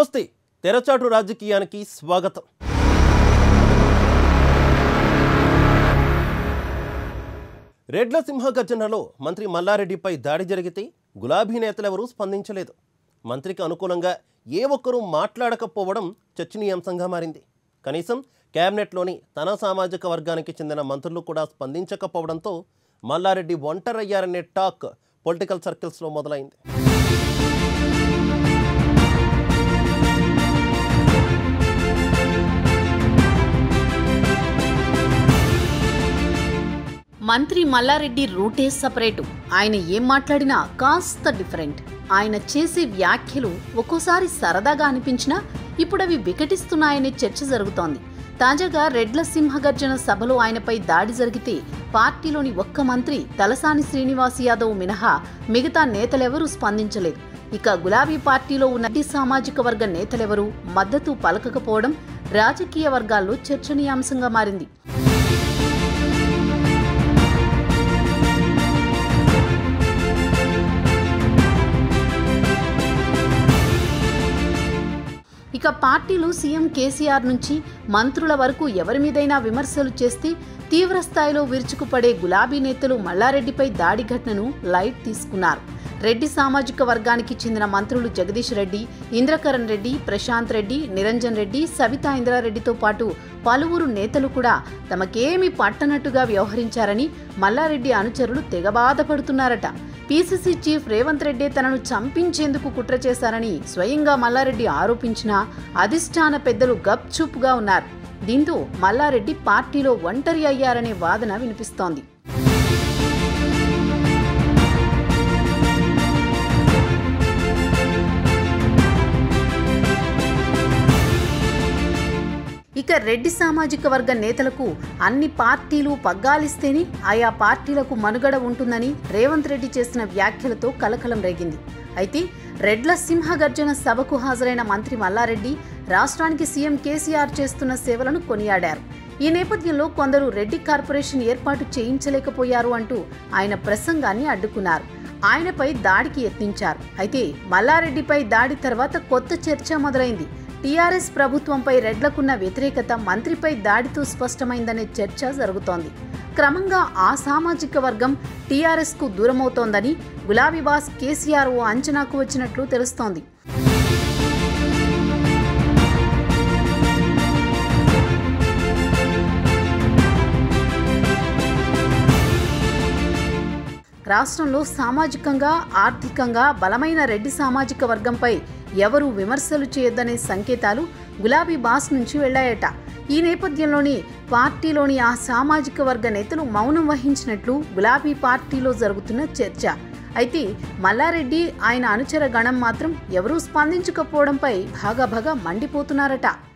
నమస్తే తెరచాటు రాజకీయానికి స్వాగతం రెడ్ల సింహగర్జనలో మంత్రి మల్లారెడ్డిపై దాడి జరిగితే గులాబీ నేతలెవరూ స్పందించలేదు మంత్రికి అనుకూలంగా ఏ ఒక్కరూ మాట్లాడకపోవడం చర్చనీయాంశంగా మారింది కనీసం కేబినెట్లోని తన సామాజిక వర్గానికి చెందిన మంత్రులు కూడా స్పందించకపోవడంతో మల్లారెడ్డి ఒంటరయ్యారనే టాక్ పొలిటికల్ సర్కిల్స్లో మొదలైంది మంత్రి మల్లారెడ్డి రూటే సపరేటు ఆయన ఏం మాట్లాడినా కాస్త డిఫరెంట్ ఆయన చేసే వ్యాఖ్యలు ఒక్కోసారి సరదాగా అనిపించినా ఇప్పుడు అవి వికటిస్తున్నాయనే చర్చ జరుగుతోంది తాజాగా రెడ్ల సింహగర్జన సభలో ఆయనపై దాడి జరిగితే పార్టీలోని ఒక్క మంత్రి తలసాని శ్రీనివాస్ యాదవ్ మినహా మిగతా నేతలెవరూ స్పందించలేదు ఇక గులాబీ పార్టీలో ఉన్న అడ్డి సామాజిక వర్గ నేతలెవరూ మద్దతు పలకకపోవడం రాజకీయ వర్గాల్లో చర్చనీయాంశంగా మారింది ఇక పార్టీలు సీఎం కేసీఆర్ నుంచి మంత్రుల వరకు ఎవరి మీదైనా విమర్శలు చేస్తే తీవ్ర స్థాయిలో విరుచుకుపడే గులాబీ నేతలు మల్లారెడ్డిపై దాడి ఘటనను లైట్ తీసుకున్నారు రెడ్డి సామాజిక వర్గానికి చెందిన మంత్రులు జగదీష్ రెడ్డి ఇంద్రకరణ్ రెడ్డి ప్రశాంత్ రెడ్డి నిరంజన్ రెడ్డి సవితా ఇంద్రారెడ్డితో పాటు పలువురు నేతలు కూడా తమకేమీ పట్టనట్టుగా వ్యవహరించారని మల్లారెడ్డి అనుచరులు తెగ బాధపడుతున్నారట పీసీసీ చీఫ్ రేవంత్ రెడ్డి తనను చంపించేందుకు కుట్ర చేశారని స్వయంగా మల్లారెడ్డి ఆరోపించినా అధిష్టాన పెద్దలు గప్చుప్గా ఉన్నారు దీంతో మల్లారెడ్డి పార్టీలో ఒంటరి అయ్యారనే వాదన వినిపిస్తోంది ఇక రెడ్డి సామాజిక వర్గ నేతలకు అన్ని పార్టీలు పగ్గాలిస్తేనే ఆయా పార్టీలకు మనుగడ ఉంటుందని రేవంత్ రెడ్డి చేసిన వ్యాఖ్యలతో కలకలం రేగింది అయితే రెడ్ల సింహగర్జన సభకు హాజరైన మంత్రి మల్లారెడ్డి రాష్ట్రానికి సీఎం కేసీఆర్ చేస్తున్న సేవలను కొనియాడారు ఈ నేపథ్యంలో కొందరు రెడ్డి కార్పొరేషన్ ఏర్పాటు చేయించలేకపోయారు అంటూ ఆయన ప్రసంగాన్ని అడ్డుకున్నారు ఆయనపై దాడికి యత్నించారు అయితే మల్లారెడ్డిపై దాడి తర్వాత కొత్త చర్చ మొదలైంది టీఆర్ఎస్ ప్రభుత్వంపై రెడ్లకున్న వ్యతిరేకత మంత్రిపై దాడితో స్పష్టమైందనే చర్చ జరుగుతోంది క్రమంగా ఆ సామాజిక వర్గం టీఆర్ఎస్ కు దూరమవుతోందని గులాబీ బాస్ కేసీఆర్ ఓ అంచనాకు వచ్చినట్లు తెలుస్తోంది రాష్ట్రంలో సామాజికంగా ఆర్థికంగా బలమైన రెడ్డి సామాజిక వర్గంపై ఎవరూ విమర్శలు చేయొద్దనే సంకేతాలు గులాబీ బాస్ నుంచి వెళ్లాయట ఈ నేపథ్యంలోని పార్టీలోని ఆ సామాజిక వర్గ నేతలు మౌనం వహించినట్లు గులాబీ పార్టీలో జరుగుతున్న చర్చ అయితే మల్లారెడ్డి ఆయన అనుచర గణం మాత్రం ఎవరూ స్పందించకపోవడంపై భాగాభాగా మండిపోతున్నారట